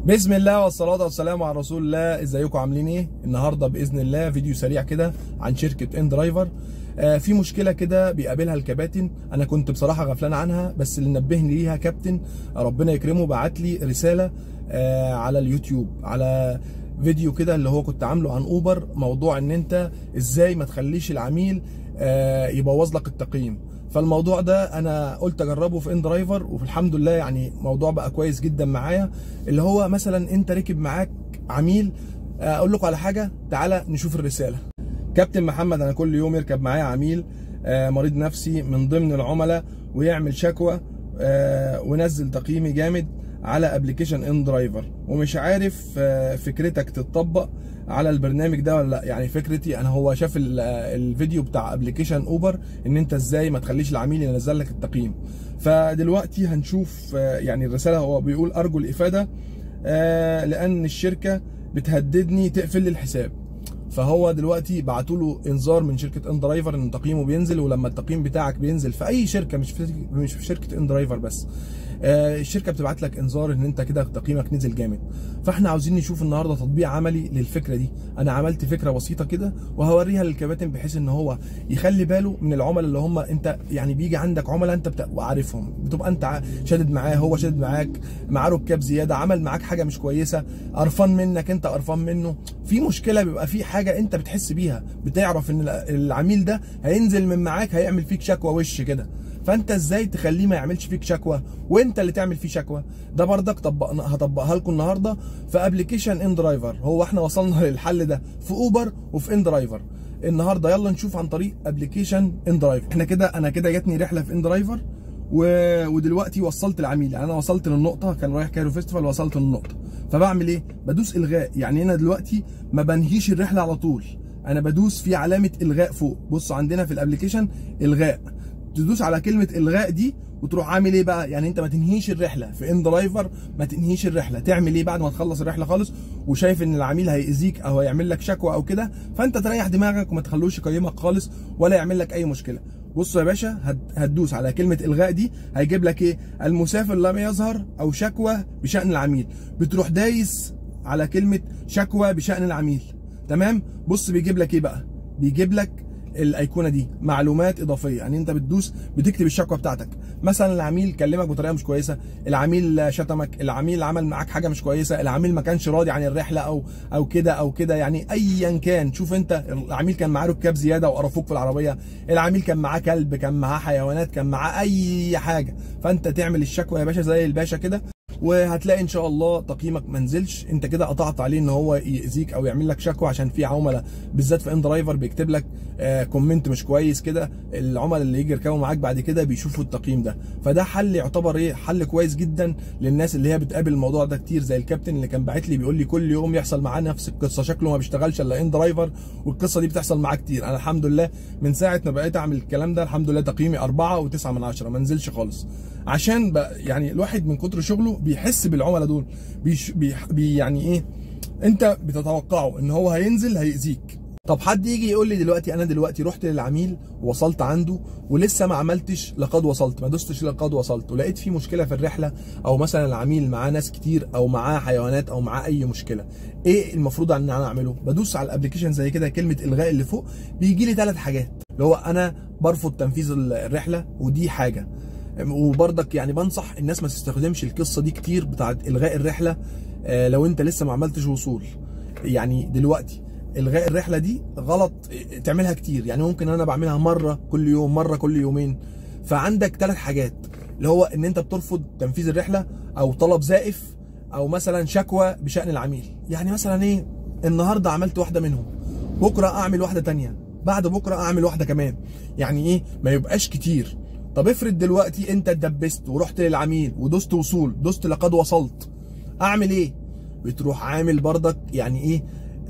بسم الله والصلاة والسلام على رسول الله ازيكم عاملين ايه النهارده باذن الله فيديو سريع كده عن شركة ان درايفر آه في مشكلة كده بيقابلها الكباتن انا كنت بصراحة غفلان عنها بس اللي نبهني ليها كابتن ربنا يكرمه بعت لي رسالة آه على اليوتيوب على فيديو كده اللي هو كنت عامله عن اوبر موضوع ان انت ازاي ما تخليش العميل آه يبوظ لك التقييم فالموضوع ده انا قلت اجربه في ان درايفر وفي الحمد لله يعني موضوع بقى كويس جدا معايا اللي هو مثلا انت ركب معاك عميل اقول لكم على حاجه تعالى نشوف الرساله كابتن محمد انا كل يوم يركب معايا عميل مريض نفسي من ضمن العملاء ويعمل شكوى ونزل تقييمي جامد على ابلكيشن ان درايفر ومش عارف فكرتك تتطبق على البرنامج ده ولا لا يعني فكرتي انا هو شاف الفيديو بتاع ابلكيشن اوبر ان انت ازاي ما تخليش العميل ينزل لك التقييم فدلوقتي هنشوف يعني الرساله هو بيقول ارجو الافاده لان الشركه بتهددني تقفل لي الحساب فهو دلوقتي بعتوا له انذار من شركه ان درايفر ان تقييمه بينزل ولما التقييم بتاعك بينزل في اي شركه مش في مش في شركه ان درايفر بس الشركه بتبعت لك انذار ان انت كده تقييمك نزل جامد فاحنا عاوزين نشوف النهارده تطبيق عملي للفكره دي انا عملت فكره بسيطه كده وهوريها للكباتن بحيث ان هو يخلي باله من العملاء اللي هم انت يعني بيجي عندك عملاء انت بتبقى عارفهم بتبقى انت شادد معاه هو شادد معاك معاه ركاب زياده عمل معاك حاجه مش كويسه قرفان منك انت قرفان منه في مشكله بيبقى في حاجه انت بتحس بيها بتعرف ان العميل ده هينزل من معاك هيعمل فيك شكوى وش كده فانت ازاي تخليه ما يعملش فيك شكوى وانت اللي تعمل فيه شكوى ده بردك طبقنا هطبقها لكم النهارده في ابلكيشن ان درايفر هو احنا وصلنا للحل ده في اوبر وفي ان درايفر النهارده يلا نشوف عن طريق ابلكيشن ان درايفر احنا كده انا كده جاتني رحله في ان درايفر و... ودلوقتي وصلت العميل يعني انا وصلت للنقطه كان رايح كايرو فيستيفال وصلت للنقطه فبعمل ايه بدوس الغاء يعني انا دلوقتي ما بنهيش الرحله على طول انا بدوس في علامه الغاء فوق بصوا عندنا في الابلكيشن الغاء تدوس على كلمه الغاء دي وتروح عامل ايه بقى يعني انت ما تنهيش الرحله في ان درايفر ما تنهيش الرحله تعمل ايه بعد ما تخلص الرحله خالص وشايف ان العميل هيأذيك او هيعمل لك شكوى او كده فانت تريح دماغك وما تخلوش يقيمك خالص ولا يعمل لك اي مشكله بصوا يا باشا هتدوس على كلمه الغاء دي هيجيب لك ايه المسافر لم يظهر او شكوى بشان العميل بتروح دايس على كلمه شكوى بشان العميل تمام بص بيجيب لك ايه بقى بيجيب لك الايقونه دي معلومات اضافيه يعني انت بتدوس بتكتب الشكوى بتاعتك مثلا العميل كلمك بطريقه مش كويسه العميل شتمك العميل عمل معاك حاجه مش كويسه العميل ما كانش راضي عن الرحله او او كده او كده يعني ايا كان شوف انت العميل كان معاه ركاب زياده وقرفوك في العربيه العميل كان معاه كلب كان معاه حيوانات كان معاه اي حاجه فانت تعمل الشكوى يا باشا زي الباشا كده وهتلاقي ان شاء الله تقييمك ما نزلش انت كده قطعت عليه ان هو يأذيك او يعمل لك شكوى عشان في عملاء بالذات في ان درايفر بيكتب لك آه كومنت مش كويس كده العملاء اللي يجي يركبوا معاك بعد كده بيشوفوا التقييم ده فده حل يعتبر ايه حل كويس جدا للناس اللي هي بتقابل الموضوع ده كتير زي الكابتن اللي كان باعت لي بيقول لي كل يوم يحصل معاه نفس القصه شكله ما بيشتغلش الا ان درايفر والقصه دي بتحصل معاه كتير انا الحمد لله من ساعه ما بقيت اعمل الكلام ده الحمد لله تقييمي 4 و9 من 10 ما نزلش خالص عشان بقى يعني الواحد من كتر شغله بيحس بالعملاء دول بيش بي بي يعني ايه انت بتتوقعه ان هو هينزل هيأذيك طب حد يجي يقول لي دلوقتي انا دلوقتي رحت للعميل ووصلت عنده ولسه ما عملتش لقد وصلت ما دوستش لقد وصلت ولقيت في مشكله في الرحله او مثلا العميل معاه ناس كتير او معاه حيوانات او معاه اي مشكله ايه المفروض ان انا اعمله بدوس على الابلكيشن زي كده كلمه الغاء اللي فوق بيجي لي ثلاث حاجات اللي هو انا برفض تنفيذ الرحله ودي حاجه وبرضك يعني بنصح الناس ما تستخدمش القصه دي كتير بتاعت الغاء الرحله لو انت لسه ما عملتش وصول يعني دلوقتي الغاء الرحله دي غلط تعملها كتير يعني ممكن انا بعملها مره كل يوم مره كل يومين فعندك ثلاث حاجات اللي هو ان انت بترفض تنفيذ الرحله او طلب زائف او مثلا شكوى بشان العميل يعني مثلا ايه النهارده عملت واحده منهم بكره اعمل واحده تانية بعد بكره اعمل واحده كمان يعني ايه ما يبقاش كتير طب افرض دلوقتي انت اتدبست ورحت للعميل ودوست وصول دوست لقد وصلت اعمل ايه بتروح عامل بردك يعني ايه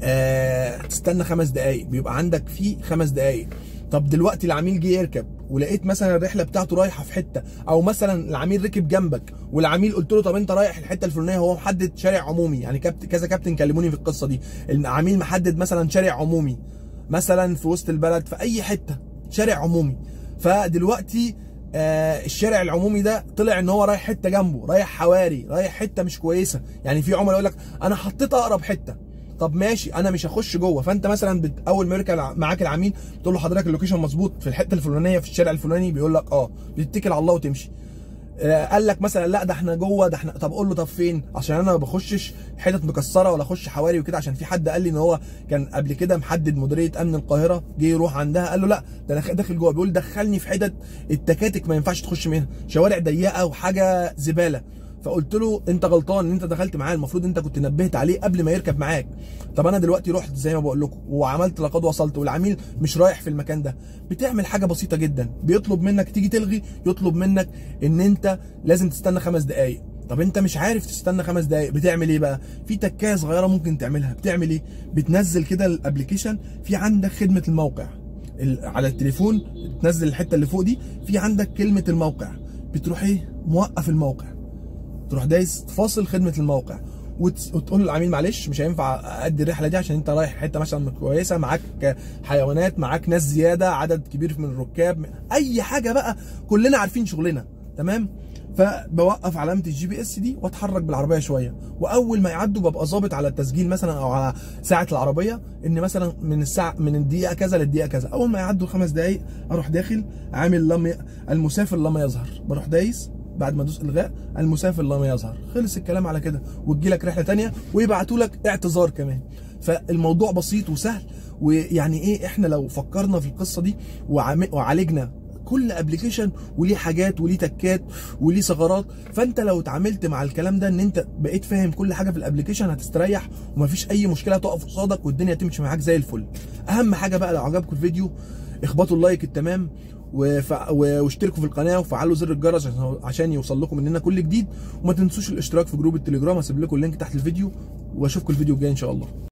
آه تستنى خمس دقايق بيبقى عندك فيه خمس دقايق طب دلوقتي العميل جه يركب ولقيت مثلا الرحله بتاعته رايحه في حته او مثلا العميل ركب جنبك والعميل قلت له طب انت رايح الحته الفلانيه هو محدد شارع عمومي يعني كابت كذا كابتن كلموني في القصه دي العميل محدد مثلا شارع عمومي مثلا في وسط البلد في اي حته شارع عمومي فدلوقتي آه الشارع العمومي ده طلع ان هو رايح حته جنبه رايح حواري رايح حته مش كويسه يعني في عملاء يقول لك انا حطيت اقرب حته طب ماشي انا مش هخش جوه فانت مثلا بت... اول ما يركب معاك العميل تقول له حضرتك اللوكيشن مظبوط في الحته الفلانيه في الشارع الفلاني بيقول لك اه بتتكل على الله وتمشي آه، قال لك مثلا لا ده احنا جوه ده احنا طب قول له طب فين عشان انا ما بخشش حتت مكسره ولا اخش حواري وكده عشان في حد قال لي ان هو كان قبل كده محدد مديريه امن القاهره جه يروح عندها قال له لا ده انا داخل جوه بيقول دخلني في حتت التكاتك ما ينفعش تخش منها شوارع ضيقه وحاجه زباله فقلت له انت غلطان ان انت دخلت معاه المفروض انت كنت نبهت عليه قبل ما يركب معاك طب انا دلوقتي رحت زي ما بقول لكم وعملت لقد وصلت والعميل مش رايح في المكان ده بتعمل حاجه بسيطه جدا بيطلب منك تيجي تلغي يطلب منك ان انت لازم تستنى خمس دقائق طب انت مش عارف تستنى خمس دقائق بتعمل ايه بقى في تكايه صغيره ممكن تعملها بتعمل ايه بتنزل كده الابلكيشن في عندك خدمه الموقع ال- على التليفون تنزل الحته اللي فوق دي في عندك كلمه الموقع بتروح ايه موقف الموقع تروح دايس فاصل خدمه الموقع وت- وتقول للعميل معلش مش هينفع ادي الرحله دي عشان انت رايح حته مثلا كويسه معاك حيوانات معاك ناس زياده عدد كبير من الركاب اي حاجه بقى كلنا عارفين شغلنا تمام فبوقف علامه الجي بي اس دي واتحرك بالعربيه شويه واول ما يعدوا ببقى ظابط على التسجيل مثلا او على ساعه العربيه ان مثلا من الساعه من الدقيقه كذا للدقيقه كذا اول ما يعدوا خمس دقائق اروح داخل عامل لم ي... المسافر لم يظهر بروح دايس بعد ما ادوس الغاء المسافر لم يظهر خلص الكلام على كده وتجي لك رحله تانية ويبعتوا لك اعتذار كمان فالموضوع بسيط وسهل ويعني ايه احنا لو فكرنا في القصه دي وعم- وعالجنا كل ابلكيشن وليه حاجات وليه تكات وليه ثغرات فانت لو اتعاملت مع الكلام ده ان انت بقيت فاهم كل حاجه في الابلكيشن هتستريح ومفيش اي مشكله تقف قصادك والدنيا تمشي معاك زي الفل اهم حاجه بقى لو عجبكم الفيديو اخبطوا اللايك التمام وف... و- واشتركوا في القناه وفعلوا زر الجرس عشان- عشان يوصل لكم مننا كل جديد وما تنسوش الاشتراك في جروب التليجرام هسيب لكم اللينك تحت الفيديو واشوفكم الفيديو الجاي ان شاء الله